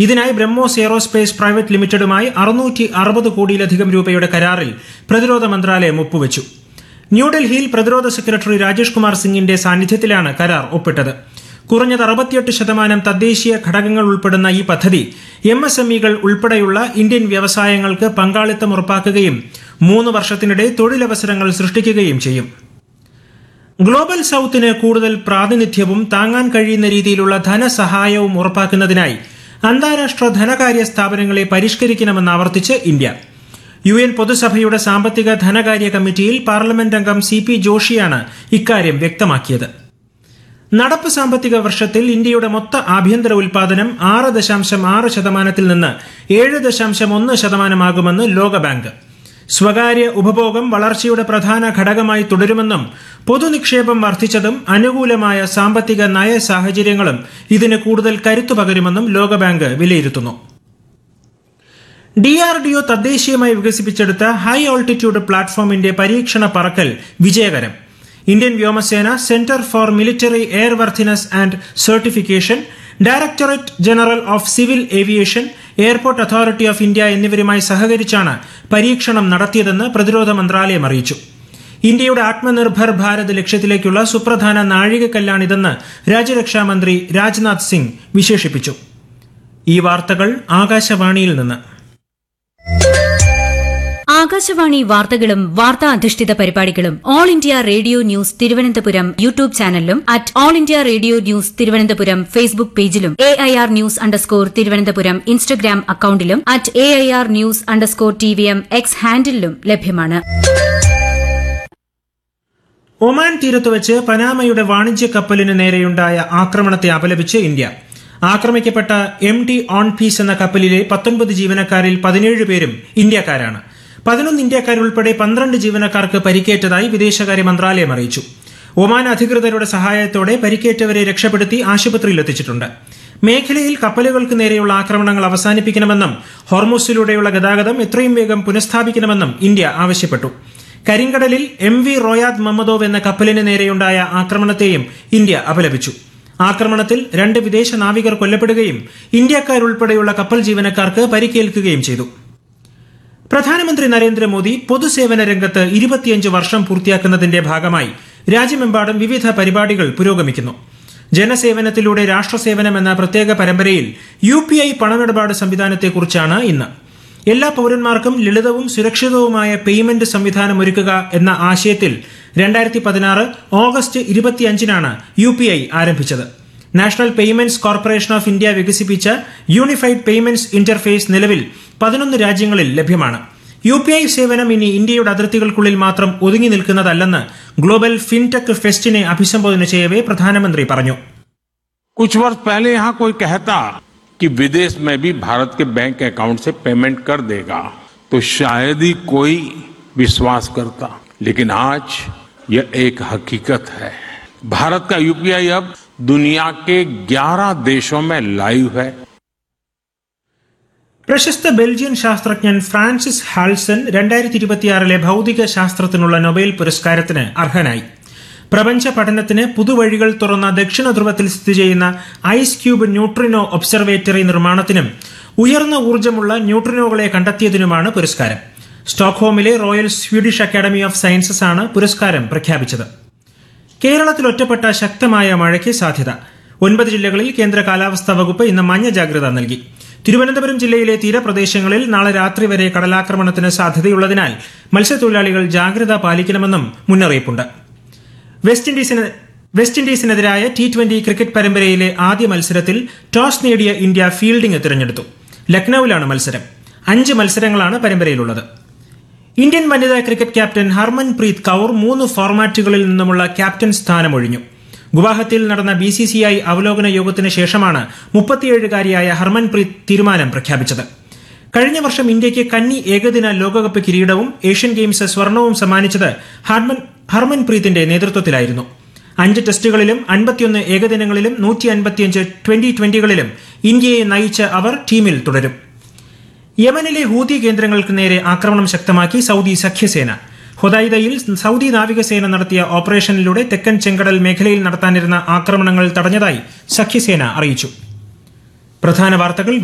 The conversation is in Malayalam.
ഇതിനായി ബ്രഹ്മോസ് എയറോസ്പേസ് പ്രൈവറ്റ് ലിമിറ്റഡുമായി അറുന്നൂറ്റി അറുപത് കോടിയിലധികം രൂപയുടെ കരാറിൽ പ്രതിരോധ മന്ത്രാലയം ഒപ്പുവച്ചു ന്യൂഡൽഹിയിൽ പ്രതിരോധ സെക്രട്ടറി രാജേഷ് കുമാർ സിംഗിന്റെ സാന്നിധ്യത്തിലാണ് കരാർ ഒപ്പിട്ടത് കുറഞ്ഞത് അറുപത്തിയെട്ട് ശതമാനം തദ്ദേശീയ ഘടകങ്ങൾ ഉൾപ്പെടുന്ന ഈ പദ്ധതി എം എസ് എം ഇകൾ ഉൾപ്പെടെയുള്ള ഇന്ത്യൻ വ്യവസായങ്ങൾക്ക് പങ്കാളിത്തം ഉറപ്പാക്കുകയും മൂന്ന് വർഷത്തിനിടെ തൊഴിലവസരങ്ങൾ സൃഷ്ടിക്കുകയും ചെയ്യും ഗ്ലോബൽ സൌത്തിന് കൂടുതൽ പ്രാതിനിധ്യവും താങ്ങാൻ കഴിയുന്ന രീതിയിലുള്ള ധനസഹായവും ഉറപ്പാക്കുന്നതിനായി അന്താരാഷ്ട്ര ധനകാര്യ സ്ഥാപനങ്ങളെ പരിഷ്കരിക്കണമെന്ന് ആവർത്തിച്ച് ഇന്ത്യ യു എൻ പൊതുസഭയുടെ സാമ്പത്തിക ധനകാര്യ കമ്മിറ്റിയിൽ പാർലമെന്റ് അംഗം സി പി ജോഷിയാണ് ഇക്കാര്യം വ്യക്തമാക്കിയത് നടപ്പ് സാമ്പത്തിക വർഷത്തിൽ ഇന്ത്യയുടെ മൊത്ത ആഭ്യന്തര ഉൽപാദനം ആറ് ദശാംശം ആറ് ശതമാനത്തിൽ നിന്ന് ഏഴ് ദശാംശം ഒന്ന് ശതമാനമാകുമെന്ന് ലോകബാങ്ക് സ്വകാര്യ ഉപഭോഗം വളർച്ചയുടെ പ്രധാന ഘടകമായി തുടരുമെന്നും പൊതുനിക്ഷേപം വർദ്ധിച്ചതും അനുകൂലമായ സാമ്പത്തിക നയ സാഹചര്യങ്ങളും ഇതിന് കൂടുതൽ കരുത്തു പകരുമെന്നും ലോകബാങ്ക് വിലയിരുത്തുന്നു ഡിആർഡിഒ തദ്ദേശീയമായി വികസിപ്പിച്ചെടുത്ത ഹൈ ഓൾട്ടിറ്റ്യൂഡ് പ്ലാറ്റ്ഫോമിന്റെ പരീക്ഷണ പറക്കൽ വിജയകരം ഇന്ത്യൻ വ്യോമസേന centre for military airworthiness and certification directorate general of civil aviation airport authority of India എന്നിവരുമായി സഹകരിച്ചാണ് പരീക്ഷണം നടത്തിയതെന്ന് പ്രതിരോധ മന്ത്രാലയം അറിയിച്ചു ഇന്ത്യയുടെ ആത്മനിർഭർ ഭാരത് ലക്ഷ്യത്തിലേക്കുള്ള സുപ്രധാന നാഴികക്കല്ലാണിതെന്ന് രാജ്യരക്ഷാമന്ത്രി രാജ്നാഥ് സിംഗ് വിശേഷിപ്പിച്ചു ഈ വാർത്തകൾ ആകാശവാണിയിൽ നിന്ന് ആകാശവാണി വാർത്തകളും വാർത്താ അധിഷ്ഠിത പരിപാടികളും All India Radio news Thiruvananthapuram YouTube ചാനലിലും at All India Radio news Thiruvananthapuram Facebook പേജിലും A I R news underscore Thiruvananthapuram Instagram അക്കൌണ്ടിലും at A I R news underscore T V M X ഹാൻഡിലും ലഭ്യമാണ് ഒമാൻ തീരത്ത് വെച്ച് പനാമയുടെ വാണിജ്യ കപ്പലിന് നേരെയുണ്ടായ ആക്രമണത്തെ അപലപിച്ച് ഇന്ത്യ ആക്രമിക്കപ്പെട്ട എം ടി ഓൺ പീസ് എന്ന കപ്പലിലെ പത്തൊൻപത് ജീവനക്കാരിൽ പതിനേഴ് പേരും ഇന്ത്യക്കാരാണ് പതിനൊന്ന് ഇന്ത്യക്കാരുൾപ്പെടെ പന്ത്രണ്ട് ജീവനക്കാർക്ക് പരിക്കേറ്റതായി വിദേശകാര്യ മന്ത്രാലയം അറിയിച്ചു ഒമാൻ അധികൃതരുടെ സഹായത്തോടെ പരിക്കേറ്റവരെ രക്ഷപ്പെടുത്തി ആശുപത്രിയിൽ എത്തിച്ചിട്ടുണ്ട് മേഖലയിൽ കപ്പലുകൾക്ക് നേരെയുള്ള ആക്രമണങ്ങൾ അവസാനിപ്പിക്കണമെന്നും ഹോർമൂസിലൂടെയുള്ള ഗതാഗതം എത്രയും വേഗം പുനഃസ്ഥാപിക്കണമെന്നും ഇന്ത്യ ആവശ്യപ്പെട്ടു കരിങ്കടലിൽ എം വി റോയാദ് മമ്മദോവ് എന്ന കപ്പലിന് നേരെയുണ്ടായ ആക്രമണത്തെയും ഇന്ത്യ അപലപിച്ചു ആക്രമണത്തിൽ രണ്ട് വിദേശ നാവികർ കൊല്ലപ്പെടുകയും ഇന്ത്യക്കാരുൾപ്പെടെയുള്ള കപ്പൽ ജീവനക്കാർക്ക് പരിക്കേൽക്കുകയും ചെയ്തു പ്രധാനമന്ത്രി നരേന്ദ്രമോദി പൊതുസേവന രംഗത്ത് ഇരുപത്തിയഞ്ച് വർഷം പൂർത്തിയാക്കുന്നതിന്റെ ഭാഗമായി രാജ്യമെമ്പാടും വിവിധ പരിപാടികൾ പുരോഗമിക്കുന്നു ജനസേവനത്തിലൂടെ രാഷ്ട്രസേവനം എന്ന പ്രത്യേക പരമ്പരയിൽ യു പി ഐ പണമിടപാട് സംവിധാനത്തെക്കുറിച്ചാണ് ഇന്ന് എല്ലാ പൌരന്മാർക്കും ലളിതവും സുരക്ഷിതവുമായ പേയ്മെന്റ് സംവിധാനം ഒരുക്കുക എന്ന ആശയത്തിൽ രണ്ടായിരത്തി പതിനാറ് ഓഗസ്റ്റ് ഇരുപത്തിയഞ്ചിനാണ് യു പി ഐ ആരംഭിച്ചത് national payments corporation of India വികസിപ്പിച്ച യൂണിഫൈഡ് പേയ്മെന്റ്സ് ഇന്റർഫേസ് നിലവിൽ പതിനൊന്ന് രാജ്യങ്ങളിൽ ലഭ്യമാണ് യു പി ഐ സേവനം ഇനി ഇന്ത്യയുടെ അതിർത്തികൾക്കുള്ളിൽ മാത്രം ഒതുങ്ങി നിൽക്കുന്നതല്ലെന്ന് ഗ്ലോബൽ ഫിൻടെക് ഫെസ്റ്റിനെ അഭിസംബോധന ചെയ്യവേ പ്രധാനമന്ത്രി പറഞ്ഞു कुछ वर्ष पहले यहाँ कोई कहता कि विदेश में भी भारत के बैंक अकाउंट से पेमेंट कर देगा तो शायद ही कोई विश्वास करता लेकिन आज यह एक हकीकत है भारत का यूपीआई अब दुनिया के 11 देशों में लाइव है പ്രശസ്ത ബെൽജിയൻ ശാസ്ത്രജ്ഞൻ ഫ്രാൻസിസ് ഹാൾസൺ രണ്ടായിരത്തി ഇരുപത്തിയാറിലെ ഭൗതിക ശാസ്ത്രത്തിനുള്ള നൊബേൽ പുരസ്കാരത്തിന് അർഹനായി പ്രപഞ്ച പഠനത്തിന് പുതുവഴികൾ തുറന്ന ദക്ഷിണ ധ്രുവത്തിൽ സ്ഥിതി ചെയ്യുന്ന ഐസ് ക്യൂബ് ന്യൂട്രിനോ ഒബ്സർവേറ്ററി നിർമ്മാണത്തിനും ഉയർന്ന ഊർജ്ജമുള്ള ന്യൂട്രിനോകളെ കണ്ടെത്തിയതിനുമാണ് പുരസ്കാരം സ്റ്റോക്ക്ഹോമിലെ royal Swedish academy of sciences ആണ് പുരസ്കാരം പ്രഖ്യാപിച്ചത് കേരളത്തിൽ ഒറ്റപ്പെട്ട ശക്തമായ മഴയ്ക്ക് സാധ്യത ഒൻപത് ജില്ലകളിൽ കേന്ദ്ര കാലാവസ്ഥാ വകുപ്പ് ഇന്ന് മഞ്ഞ ജാഗ്രത നൽകി തിരുവനന്തപുരം ജില്ലയിലെ തീരപ്രദേശങ്ങളിൽ നാളെ രാത്രി വരെ കടലാക്രമണത്തിന് സാധ്യതയുള്ളതിനാൽ മത്സ്യത്തൊഴിലാളികൾ ജാഗ്രത പാലിക്കണമെന്നും മുന്നറിയിപ്പുണ്ട് വെസ്റ്റ് ഇൻഡീസിന് വെസ്റ്റ് ഇൻഡീസിനെതിരായ ടി ട്വന്റി ക്രിക്കറ്റ് പരമ്പരയിലെ ആദ്യ മത്സരത്തിൽ ടോസ് നേടിയ ഇന്ത്യ ഫീൽഡിംഗ് തിരഞ്ഞെടുത്തു ലക്നൌവിലാണ് മത്സരം അഞ്ച് മത്സരങ്ങളാണ് പരമ്പരയിലുള്ളത് ഇന്ത്യൻ വനിതാ cricket captain Harmanpreet Kaur മൂന്ന് ഫോർമാറ്റുകളിൽ നിന്നുമുള്ള ക്യാപ്റ്റൻ സ്ഥാനമൊഴിഞ്ഞു ഗുവാഹത്തിയിൽ നടന്ന ബി സി സി ഐ അവലോകന യോഗത്തിന് ശേഷമാണ് മുപ്പത്തിയേഴുകാരിയായ ഹർമൻപ്രീത് തീരുമാനം പ്രഖ്യാപിച്ചത് കഴിഞ്ഞ വർഷം ഇന്ത്യയ്ക്ക് കന്നി ഏകദിന ലോകകപ്പ് കിരീടവും ഏഷ്യൻ ഗെയിംസ് സ്വർണവും സമ്മാനിച്ചത് ഹർമൻ ഹർമൻപ്രീത്തിന്റെ നേതൃത്വത്തിലായിരുന്നു അഞ്ച് ടെസ്റ്റുകളിലും അൻപത്തിയൊന്ന് ഏകദിനങ്ങളിലും നൂറ്റി അൻപത്തിയഞ്ച് ട്വന്റി ട്വന്റികളിലും ഇന്ത്യയെ നയിച്ച അവർ ടീമിൽ തുടരും യമനിലെ ഹൂതി കേന്ദ്രങ്ങൾക്ക് നേരെ ആക്രമണം ശക്തമാക്കി സൗദി സഖ്യസേന ഹൊദൈദയിൽ സൗദി നാവികസേന നടത്തിയ ഓപ്പറേഷനിലൂടെ തെക്കൻ ചെങ്കടൽ മേഖലയിൽ നടത്താനിരുന്ന ആക്രമണങ്ങൾ തടഞ്ഞതായി സഖ്യസേന അറിയിച്ചു പ്രധാന വാർത്തകൾ